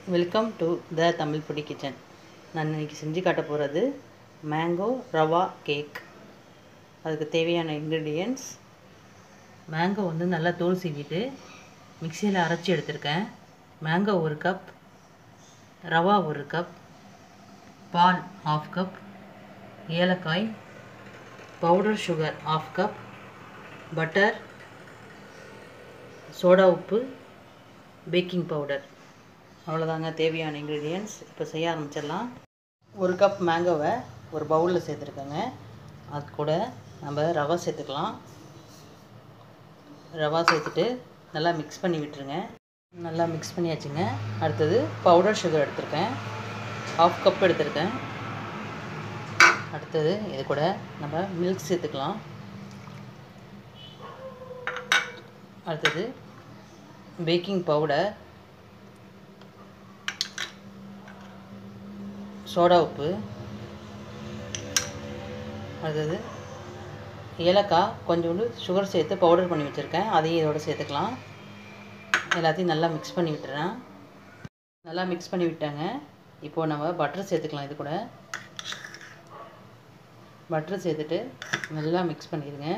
welcome to the Tamil பொடி kitchen நான் இன்னைக்கு செஞ்சு காட்ட போகிறது மேங்கோ ரவா கேக் அதுக்கு தேவையான இன்க்ரீடியன்ட்ஸ் மேங்கோ வந்து நல்லா தோல் சீவிட்டு மிக்சியில் அரைச்சி எடுத்திருக்கேன் மேங்கோ ஒரு கப் ரவா ஒரு கப் பால் ஆஃப் கப் ஏலக்காய் powder sugar half cup butter soda உப்பு பேக்கிங் பவுடர் அவ்வளோதாங்க தேவையான இன்க்ரீடியன்ட்ஸ் இப்போ செய்ய ஆரம்பிச்சிடலாம் ஒரு கப் மேங்கோவை ஒரு பவுலில் சேர்த்துருக்கேங்க அது கூட நம்ம ரவா சேர்த்துக்கலாம் ரவா சேர்த்துட்டு நல்லா மிக்ஸ் பண்ணி விட்டுருங்க நல்லா மிக்ஸ் பண்ணியாச்சுங்க அடுத்தது பவுடர் சுகர் எடுத்திருக்கேன் ஆஃப் கப் எடுத்திருக்கேன் அடுத்தது இது கூட நம்ம மில்க் சேர்த்துக்கலாம் அடுத்தது பேக்கிங் பவுடர் சோடா உப்பு அடுத்தது ஏலக்காய் கொஞ்சோண்டு சுகர் சேர்த்து பவுடர் பண்ணி வச்சுருக்கேன் அதையும் இதோட சேர்த்துக்கலாம் எல்லாத்தையும் நல்லா மிக்ஸ் பண்ணி விட்டுறேன் நல்லா மிக்ஸ் பண்ணி விட்டாங்க இப்போது நம்ம பட்டர் சேர்த்துக்கலாம் இது கூட பட்டர் சேர்த்துட்டு நல்லா மிக்ஸ் பண்ணிடுங்க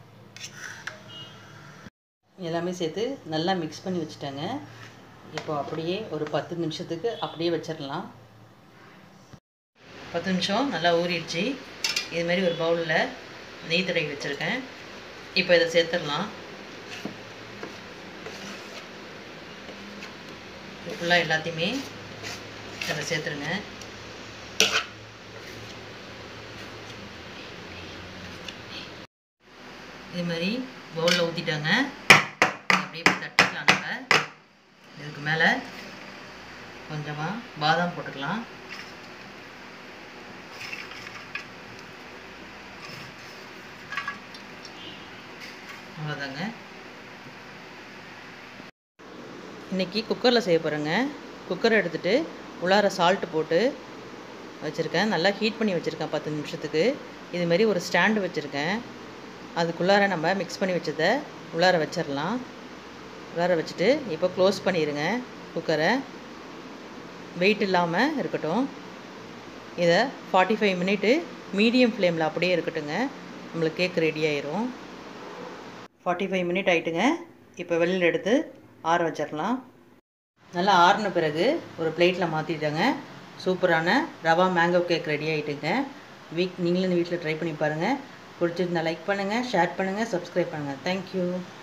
எல்லாமே சேர்த்து நல்லா மிக்ஸ் பண்ணி வச்சுட்டேங்க இப்போ அப்படியே ஒரு பத்து நிமிஷத்துக்கு அப்படியே வச்சிடலாம் பத்து நிமிஷம் நல்லா ஊறிடுச்சு இதுமாரி ஒரு பவுலில் நெய் தடவி வச்சுருக்கேன் இப்போ இதை சேர்த்துடலாம் ஃபுல்லாக எல்லாத்தையுமே இதில் சேர்த்துருங்க இது மாதிரி பவுலில் ஊற்றிட்டாங்க அப்படியே போய் தட்டிக்கலாம் நம்ம இதுக்கு மேலே கொஞ்சமாக பாதாம் போட்டுக்கலாம் அவ்வளோதாங்க இன்றைக்கி குக்கரில் செய்ய போகிறேங்க குக்கரை எடுத்துகிட்டு உள்ளார சால்ட்டு போட்டு வச்சுருக்கேன் நல்லா ஹீட் பண்ணி வச்சுருக்கேன் பத்து நிமிஷத்துக்கு இதுமாரி ஒரு ஸ்டாண்டு வச்சுருக்கேன் அதுக்குள்ளார நம்ம மிக்ஸ் பண்ணி வச்சதை உள்ளார வச்சிடலாம் உள்ளார வச்சுட்டு இப்போ க்ளோஸ் பண்ணிடுங்க குக்கரை வெயிட் இல்லாமல் இருக்கட்டும் இதை ஃபார்ட்டி ஃபைவ் மினிட்டு மீடியம் ஃப்ளேமில் அப்படியே இருக்கட்டுங்க நம்மளுக்கு கேக் ரெடி ஆயிரும் ஃபார்ட்டி ஃபைவ் மினிட் ஆகிட்டுங்க இப்போ வெளியில் எடுத்து ஆற வச்சிடலாம் நல்லா ஆறின பிறகு ஒரு பிளேட்டில் மாற்றிட்டேங்க சூப்பரான ரவா மேங்கோ கேக் ரெடி ஆகிட்டுங்க வீக் நீங்களும் இந்த வீட்டில் ட்ரை பண்ணி பாருங்கள் பிடிச்சிருந்தா லைக் பண்ணுங்கள் ஷேர் பண்ணுங்கள் சப்ஸ்கிரைப் பண்ணுங்கள் தேங்க்யூ